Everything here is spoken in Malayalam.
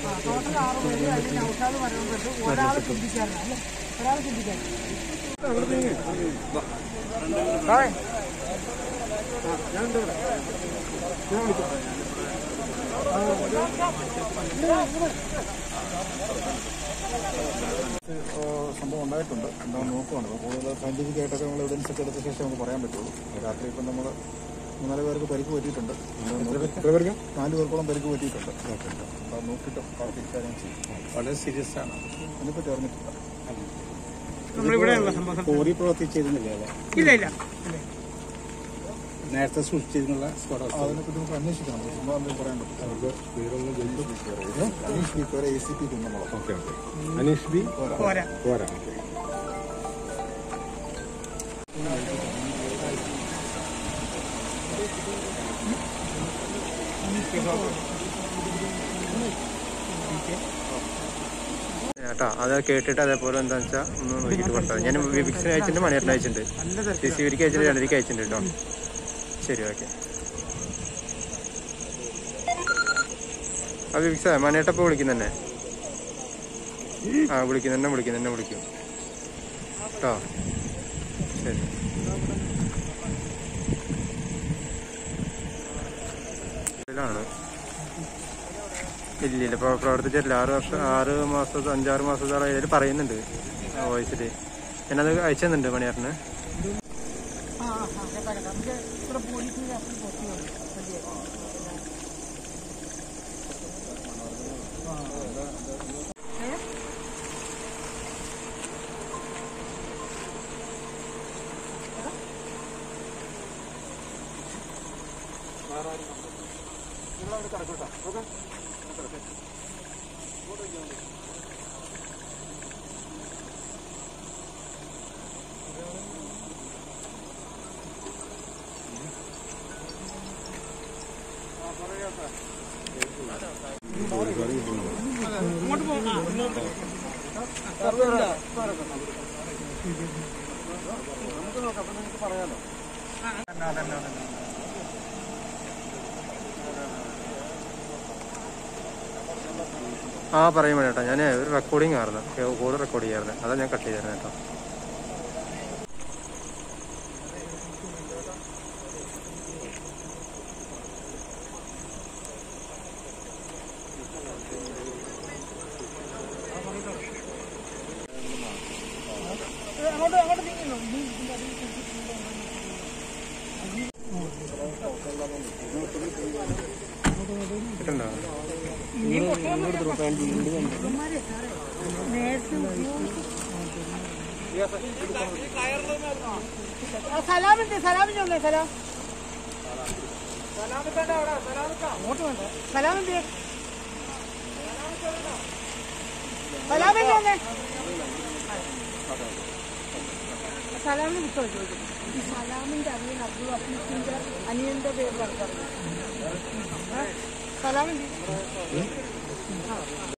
ടോട്ടൽ ആറ് പേര് അതിൽ നൗഷാദ് പറയുന്നുണ്ട് ഒരാൾ ചിന്തിക്കാറില്ല അല്ലേ ഒരാൾ ചിന്തിക്കാൻ സംഭവം ഉണ്ടായിട്ടുണ്ട് എന്താണെന്ന് നോക്കുവാണ് അപ്പോൾ കൂടുതൽ സയന്റിഫിക് ആയിട്ടൊക്കെ നമ്മൾ എവിഡൻസ് ഒക്കെ എടുത്ത ശേഷം നമുക്ക് പറയാൻ പറ്റുള്ളൂ രാത്രി ഇപ്പം നമ്മൾ മൂന്നാല് പേർക്ക് പരിക്ക് പറ്റിയിട്ടുണ്ട് പേർക്ക് നാല് പേർക്കോളം പരിക്ക് പറ്റിയിട്ടുണ്ട് അപ്പോൾ നോക്കിയിട്ട് ബാക്കി കാര്യം ചെയ്യും വളരെ സീരിയസ് ആണ് അതിനെപ്പറ്റി അറിഞ്ഞിട്ടില്ല നമ്മളിവിടെയുള്ള സംഭവം കോറി പ്രവർത്തിച്ചിരുന്നില്ല അല്ലേ ഇല്ല ഇല്ല നേരത്തെ സൂക്ഷിച്ചിരുന്നുള്ള സ്ക്വാഡ് ഹൗസ് അതിനെപ്പറ്റി നമുക്ക് അന്വേഷിക്കണം ചുമ്മാ എന്തെങ്കിലും പറയാൻ പറ്റും അനീഷ് ബി പേര് A C P Kunnamalam okay okay Aneesh B പോരാ പോരാ ഓക്കെ കേട്ടോ അത് കേട്ടിട്ട് അതേപോലെ എന്താന്ന് വെച്ചാൽ ഒന്ന് നോക്കിയിട്ട് കൊടുത്താൽ ഞാൻ വിവിക്സിന് അയച്ചിട്ടുണ്ട് മണിയേട്ടൻ അയച്ചിട്ടുണ്ട് സി സി വിക്ക് അയച്ചിട്ട് രണ്ടരയ്ക്ക് അയച്ചിട്ടുണ്ട് കേട്ടോ ശരി ഓക്കെ ആ വിവിക്സ മണിയേട്ട ഇപ്പോൾ വിളിക്കുന്നെ ആ വിളിക്കും എന്നെ വിളിക്കും എന്നെ വിളിക്കും കേട്ടോ ശരി ഇതിലാണ് ഇല്ല ഇല്ല പ്രവ- പ്രവർത്തിച്ചിട്ടില്ല ആറ് വർഷം ആറ് മാസത്തെ അഞ്ചാറ് മാസത്തോളം ഇതിൽ പറയുന്നുണ്ട് വോയിസിൽ ഞാനത് അയച്ചു തന്നിട്ടുണ്ട് മണിയാറിന് ആ ആ ആ കേട്ടാ കേട്ടാ നമുക്ക് ഇവിടെ പോലീസിന്റെ അപ്പുറം പോസ്റ്റ് ഇങ്ങോട്ട് പോകും ആ പറയും മണിയേട്ടാ ഞാൻ ഒരു റെക്കോർഡിംഗ് ആയിരുന്നു കോൾ റെക്കോർഡ് ചെയ്യായിരുന്നു അതാ ഞാൻ കട്ട് ചെയ്തായിരുന്നു കേട്ടോ അങ്ങോട്ട് അങ്ങോട്ട് നീങ്ങുന്നു നീ ഇതിന്റെ അടിയിൽ പിടിച്ചിട്ടുണ്ടോ കിട്ടുണ്ടോ ഇനിയും ഇവന്മാരെ സാറേ, നേരത്തെ ഉപയോഗിച്ച് ആ, സലാമിന്റെ സലാമിന്റെ ഒന്നേ സലാം അങ്ങോട്ട് വേണ്ട സലാമിന്റെ സലാമിന്റെ ഒന്നേ സലാമിന് വിട്ടോ ചോദിക്കും ഈ സലാമിന്റെ അനിയൻ അബ്ദുൾ അഫീഫിന്റെ അനിയന്റെ പേര് പറഞ്ഞത് സലാമിന്റെ